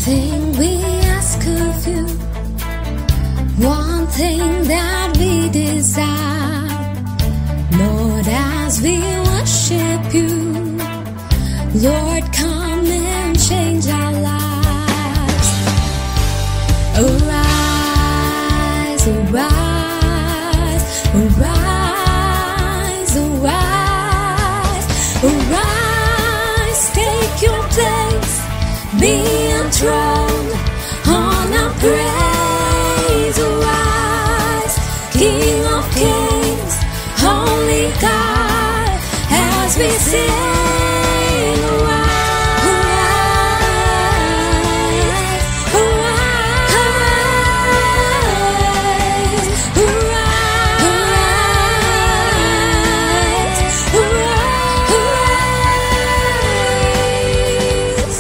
thing we ask of you, one thing that we desire, Lord, as we worship you, Lord, come and change our lives. Arise, arise, arise, arise, arise, take your place, be enthroned on our praise. Arise, King of Kings, Holy God, as we sing. Arise, arise, arise, arise, arise.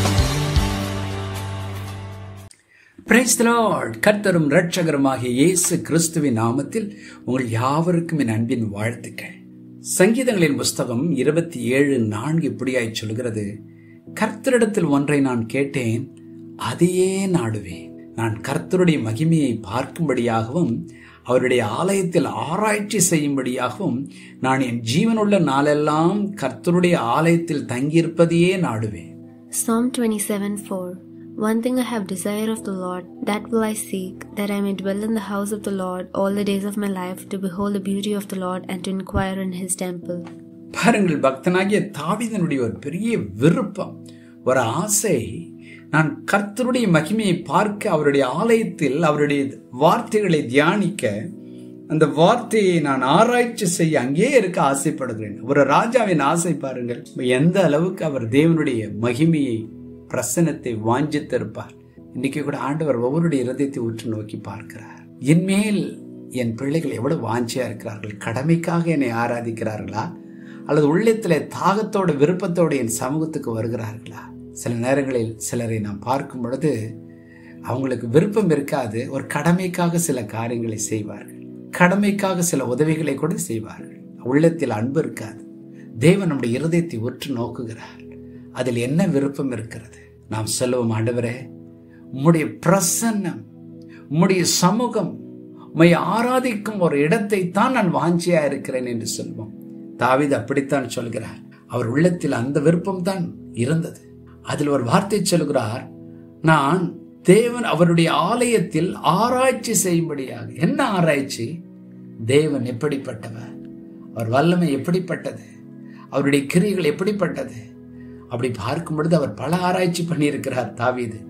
Praise lord கர்த்தரும் இரட்சகருமாகிய இயேசு கிறிஸ்துவின் நாமத்தில் உங்கள் யாவருக்கும் என் அன்பின் வாழ்த்துக்கள் சங்கீதங்களின் புஸ்தகம் இருபத்தி ஏழு நான்கு இப்படியாய் சொல்கிறது கர்த்தரிடத்தில் ஒன்றை நான் கேட்டேன் அதையே நாடுவேன் நான் கர்த்தருடைய மகிமையை பார்க்கும்படியாகவும் அவருடைய ஆலயத்தில் ஆராய்ச்சி செய்யும்படியாகவும் நான் என் ஜீவனுள்ள நாளெல்லாம் கர்த்தருடைய ஆலயத்தில் தங்கியிருப்பதையே நாடுவேன் Psalm 27 4 One thing I have desire of the Lord, that will I seek, that I may dwell in the house of the Lord all the days of my life, to behold the beauty of the Lord and to inquire in his temple. பாருங்கள் பக்தனாகிய தாவீதனுடைய ஒரு பெரிய விருப்பம் ஒரு ஆசை நான் கர்த்தருடைய மகிமையை பார்க்க அவருடைய ஆலயத்தில் அவருடைய வார்த்தைகளை தியானிக்க அந்த வார்த்தையை நான் ஆராய்ச்சி செய்ய அங்கே இருக்க ஆசைப்படுகிறேன் ஒரு ராஜாவின் ஆசை பாருங்கள் எந்த அளவுக்கு அவர் தேவனுடைய மகிமையை பிரசனத்தை வாஞ்சித்திருப்பார் இன்னைக்கு கூட ஆண்டவர் ஒவ்வொருடைய இருதயத்தை உற்று நோக்கி பார்க்கிறார் என்மேல் என் பிள்ளைகள் எவ்வளவு வாஞ்சியா இருக்கிறார்கள் கடமைக்காக என்னை ஆராதிக்கிறார்களா அல்லது உள்ளத்துல தாகத்தோட விருப்பத்தோட என் சமூகத்துக்கு வருகிறார்களா சில நேரங்களில் சிலரை நாம் பார்க்கும் பொழுது அவங்களுக்கு விருப்பம் இருக்காது ஒரு கடமைக்காக சில காரியங்களை செய்வார்கள் கடமைக்காக சில உதவிகளை கூட செய்வார்கள் உள்ளத்தில் அன்பு இருக்காது தேவன் நம்முடைய இருதயத்தை உற்று நோக்குகிறார் அதில் என்ன விருப்பம் இருக்கிறது நாம் சொல்லுவோம் ஆண்டவரே உம்முடைய பிரசன்னம் உம்முடைய சமூகம் உம்மை ஆராதிக்கும் ஒரு இடத்தை தான் நான் வாஞ்சியா இருக்கிறேன் என்று சொல்வோம் தாவீது அப்படித்தான் சொல்கிறார் அவர் உள்ளத்தில் அந்த விருப்பம் தான் இருந்தது அதில் ஒரு வார்த்தை சொல்கிறார் நான் தேவன் அவருடைய ஆலயத்தில் ஆராய்ச்சி செய்யும்படியாக என்ன ஆராய்ச்சி தேவன் எப்படிப்பட்டவர் அவர் வல்லமை எப்படிப்பட்டது அவருடைய கிரியைகள் எப்படிப்பட்டது அப்படி பார்க்கும் பொழுது அவர் பல ஆராய்ச்சி பண்ணியிருக்கிறார் தாவீது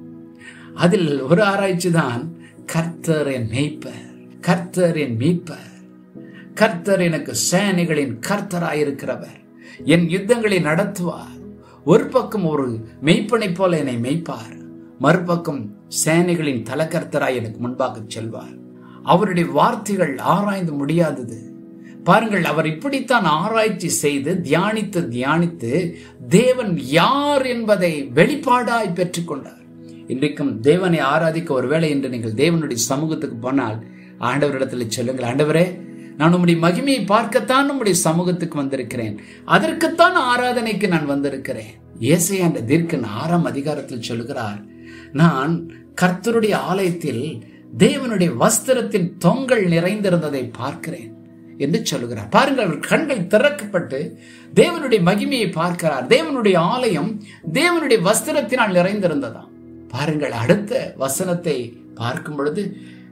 அதில் ஒரு ஆராய்ச்சி தான் கர்த்தர் என் மேய்ப்பர் கர்த்தர் என் மீட்பர் கர்த்தர் எனக்கு சேனைகளின் கர்த்தராயிருக்கிறவர் என் யுத்தங்களை நடத்துவார் ஒரு பக்கம் ஒரு மெய்ப்பனை போல என்னை மெய்ப்பார் மறுபக்கம் சேனைகளின் தலக்கர்த்தராய் எனக்கு முன்பாக செல்வார் அவருடைய வார்த்தைகள் ஆராய்ந்து முடியாதது பாருங்கள் அவர் இப்படித்தான் ஆராய்ச்சி செய்து தியானித்து தியானித்து தேவன் யார் என்பதை வெளிப்பாடாய் பெற்றுக்கொண்டார் இன்றைக்கும் தேவனை ஆராதிக்க ஒருவேளை என்று நீங்கள் தேவனுடைய சமூகத்துக்கு போனால் ஆண்டவரிடத்தில் சொல்லுங்கள் ஆண்டவரே நான் உம்முடைய மகிமையை பார்க்கத்தான் உம்முடைய சமூகத்துக்கு வந்திருக்கிறேன் அதற்குத்தான் ஆராதனைக்கு நான் வந்திருக்கிறேன் ஏசை என்ற தீர்க்கன் ஆறாம் அதிகாரத்தில் சொல்லுகிறார் நான் கர்த்தருடைய ஆலயத்தில் தேவனுடைய வஸ்திரத்தின் தொங்கல் நிறைந்திருந்ததை பார்க்கிறேன் என்று சொல்லுகிறார் பாருங்கள் அவர் கண்கள் திறக்கப்பட்டு தேவனுடைய மகிமையை பார்க்கிறார் தேவனுடைய ஆலயம் தேவனுடைய வஸ்திரத்தினால் நிறைந்திருந்ததாம் பாருங்கள் அடுத்த வசனத்தை பார்க்கும் பொழுது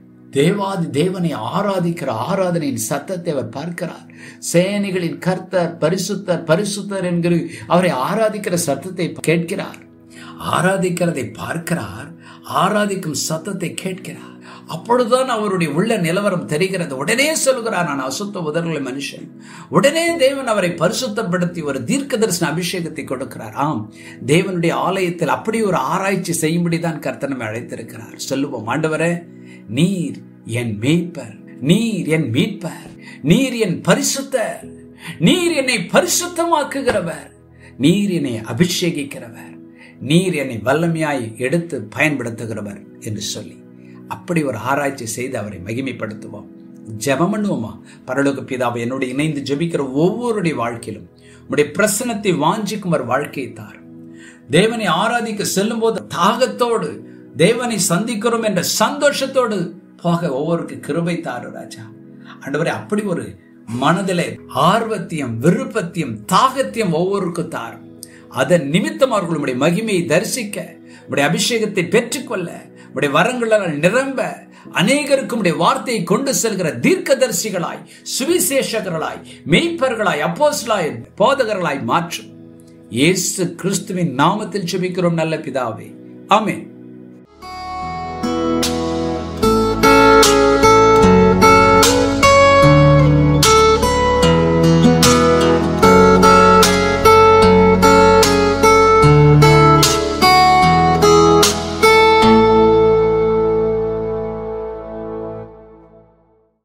தேவாதி தேவனை ஆராதிக்கிற ஆராதனையின் சத்தத்தை அவர் பார்க்கிறார் சேனைகளின் கர்த்தர் பரிசுத்தர் பரிசுத்தர் என்கிற அவரை ஆராதிக்கிற சத்தத்தை கேட்கிறார் ஆராதிக்கிறதை பார்க்கிறார் ஆராதிக்கும் சத்தத்தை கேட்கிறார் அப்பொழுதுதான் அவருடைய உள்ள நிலவரம் தெரிகிறது உடனே சொல்கிறார் நான் அசுத்த உதர்களை மனுஷன் உடனே தேவன் அவரை பரிசுத்தப்படுத்தி ஒரு தீர்க்க தரிசன அபிஷேகத்தை கொடுக்கிறார் ஆம் தேவனுடைய ஆலயத்தில் அப்படி ஒரு ஆராய்ச்சி செய்யும்படிதான் கர்த்தனம் அழைத்திருக்கிறார் சொல்லுவோம் ஆண்டவரே நீர் என் மேய்ப்பர் நீர் என் மீட்பர் நீர் என் பரிசுத்தர் நீர் என்னை பரிசுத்தமாக்குகிறவர் நீர் என்னை அபிஷேகிக்கிறவர் நீர் என்னை வல்லமையாய் எடுத்து பயன்படுத்துகிறவர் என்று சொல்லி அப்படி ஒரு ஆராய்ச்சி செய்து அவரை மகிமைப்படுத்துவோம் ஜெபம் பண்ணுவோமா பரலோக பிதாவை என்னோட இணைந்து ஜெபிக்கிற ஒவ்வொருடைய வாழ்க்கையிலும் உடைய பிரசனத்தை வாஞ்சிக்கும் ஒரு வாழ்க்கையை தாரும் தேவனை ஆராதிக்க செல்லும் போது தாகத்தோடு தேவனை சந்திக்கிறோம் என்ற சந்தோஷத்தோடு போக ஒவ்வொருக்கு கிருபை தாரு ராஜா ஆண்டவரே அப்படி ஒரு மனதிலே ஆர்வத்தையும் விருப்பத்தையும் தாகத்தையும் ஒவ்வொருக்கும் தாரும் அதன் நிமித்தம் அவர்கள் உடைய மகிமையை தரிசிக்க உடைய அபிஷேகத்தை பெற்றுக்கொள்ள உடைய வரங்களால் நிரம்ப அநேகருக்கும் உடைய வார்த்தையை கொண்டு செல்கிற தீர்க்கதரிசிகளாய் சுவிசேஷகர்களாய் மெய்ப்பர்களாய் அப்போஸ்லாய் போதகர்களாய் மாற்றும் இயேசு கிறிஸ்துவின் நாமத்தில் செபிக்கிறோம் நல்ல பிதாவே ஆமென்